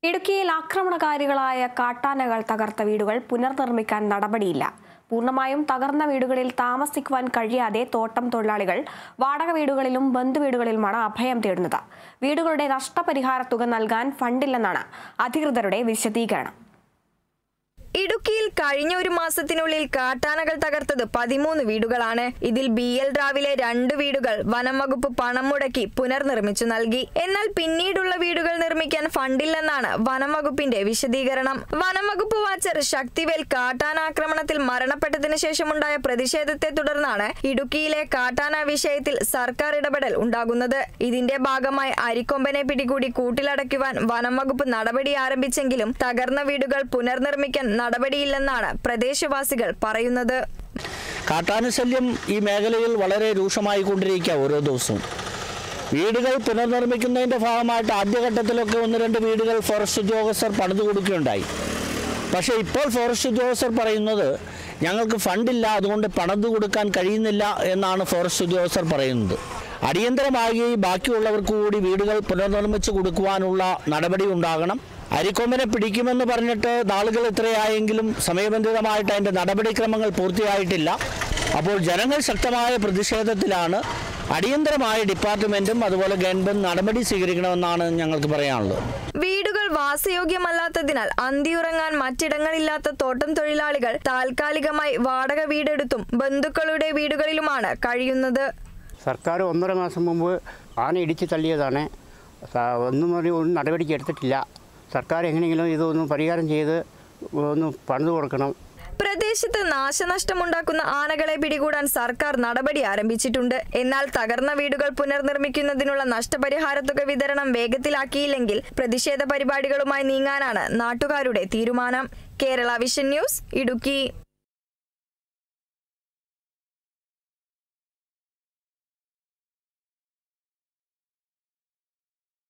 ഇടുക്കിയിൽ ആക്രമണകാരികളായ കാട്ടാനകൾ തകർത്ത വീടുകൾ പുനർനിർമ്മിക്കാൻ നടപടിയില്ല പൂർണ്ണമായും തകർന്ന വീടുകളിൽ താമസിക്കുവാൻ കഴിയാതെ തോട്ടം തൊഴിലാളികൾ വാടക വീടുകളിലും ബന്ധുവീടുകളിലുമാണ് അഭയം തേടുന്നത് വീടുകളുടെ നഷ്ടപരിഹാര തുക നൽകാൻ ഫണ്ടില്ലെന്നാണ് അധികൃതരുടെ വിശദീകരണം ഇടുക്കിയിൽ കഴിഞ്ഞ ഒരു മാസത്തിനുള്ളിൽ കാട്ടാനകൾ തകർത്തത് പതിമൂന്ന് വീടുകളാണ് ഇതിൽ ബി എൽ രാവിലെ രണ്ട് വീടുകൾ വനം വകുപ്പ് പണം മുടക്കി പുനർനിർമ്മിച്ചു നൽകി എന്നാൽ പിന്നീടുള്ള വീടുകൾ നിർമ്മിക്കാൻ ഫണ്ടില്ലെന്നാണ് വനം വകുപ്പിന്റെ വിശദീകരണം വനം വകുപ്പ് വാച്ചർ ശക്തിവേൽ കാട്ടാനാക്രമണത്തിൽ മരണപ്പെട്ടതിനു ശേഷമുണ്ടായ പ്രതിഷേധത്തെ തുടർന്നാണ് ഇടുക്കിയിലെ കാട്ടാന വിഷയത്തിൽ സർക്കാർ ഇടപെടൽ ഉണ്ടാകുന്നത് ഇതിന്റെ ഭാഗമായി അരിക്കൊമ്പനെ പിടികൂടി കൂട്ടിലടയ്ക്കുവാൻ വനം വകുപ്പ് നടപടി ആരംഭിച്ചെങ്കിലും തകർന്ന വീടുകൾ പുനർനിർമ്മിക്കാൻ നടപടിയില്ലെന്നാണ് പ്രദേശവാസികൾ പറയുന്നത് കാട്ടാന ശല്യം ഈ മേഖലയിൽ വളരെ രൂക്ഷമായിക്കൊണ്ടിരിക്കുക ഓരോ ദിവസവും വീടുകൾ പുനർനിർമ്മിക്കുന്നതിൻ്റെ ഭാഗമായിട്ട് ആദ്യഘട്ടത്തിലൊക്കെ ഒന്ന് രണ്ട് വീടുകൾ ഫോറസ്റ്റ് ഉദ്യോഗസ്ഥർ പണിതു കൊടുക്കുകയുണ്ടായി പക്ഷേ ഇപ്പോൾ ഫോറസ്റ്റ് ഉദ്യോഗസ്ഥർ പറയുന്നത് ഞങ്ങൾക്ക് ഫണ്ടില്ല അതുകൊണ്ട് പണിതു കൊടുക്കാൻ കഴിയുന്നില്ല എന്നാണ് ഫോറസ്റ്റ് ഉദ്യോഗസ്ഥർ പറയുന്നത് അടിയന്തരമായി ബാക്കിയുള്ളവർക്ക് കൂടി വീടുകൾ പുനർനിർമ്മിച്ച് കൊടുക്കുവാനുള്ള നടപടി ഉണ്ടാകണം അരിക്കൊമ്പനെ പിടിക്കുമെന്ന് പറഞ്ഞിട്ട് നാളുകൾ ഇത്രയായെങ്കിലും സമയബന്ധിതമായിട്ട് അതിൻ്റെ നടപടിക്രമങ്ങൾ പൂർത്തിയായിട്ടില്ല അപ്പോൾ ജനങ്ങൾ ശക്തമായ പ്രതിഷേധത്തിലാണ് അടിയന്തരമായ ഡിപ്പാർട്ട്മെൻറ്റും അതുപോലെ ഗവൺമെൻറ് നടപടി സ്വീകരിക്കണമെന്നാണ് ഞങ്ങൾക്ക് പറയാനുള്ളത് വീടുകൾ വാസയോഗ്യമല്ലാത്തതിനാൽ അന്തിയുറങ്ങാൻ മറ്റിടങ്ങളില്ലാത്ത തോട്ടം തൊഴിലാളികൾ താൽക്കാലികമായി വാടക വീടെടുത്തും ബന്ധുക്കളുടെ വീടുകളിലുമാണ് കഴിയുന്നത് സർക്കാർ ഒന്നര മാസം മുമ്പ് ആന ഇടിച്ച് തള്ളിയതാണ് സ- ഒന്നും ഒരു ഒരു നടപടിക്ക് എടുത്തിട്ടില്ല സർക്കാർ എങ്ങനെയെങ്കിലും ഇതൊന്ന് പരിഹാരം ചെയ്ത് ഒന്ന് പണിത് കൊടുക്കണം പ്രദേശത്ത് നാശനഷ്ടമുണ്ടാക്കുന്ന ആനകളെ പിടികൂടാൻ സർക്കാർ നടപടി ആരംഭിച്ചിട്ടുണ്ട് എന്നാൽ തകർന്ന വീടുകൾ പുനർനിർമ്മിക്കുന്നതിനുള്ള നഷ്ടപരിഹാര തുക വിതരണം വേഗത്തിലാക്കിയില്ലെങ്കിൽ പ്രതിഷേധ പരിപാടികളുമായി നീങ്ങാനാണ് നാട്ടുകാരുടെ തീരുമാനം കേരള വിഷൻ ന്യൂസ് ഇടുക്കി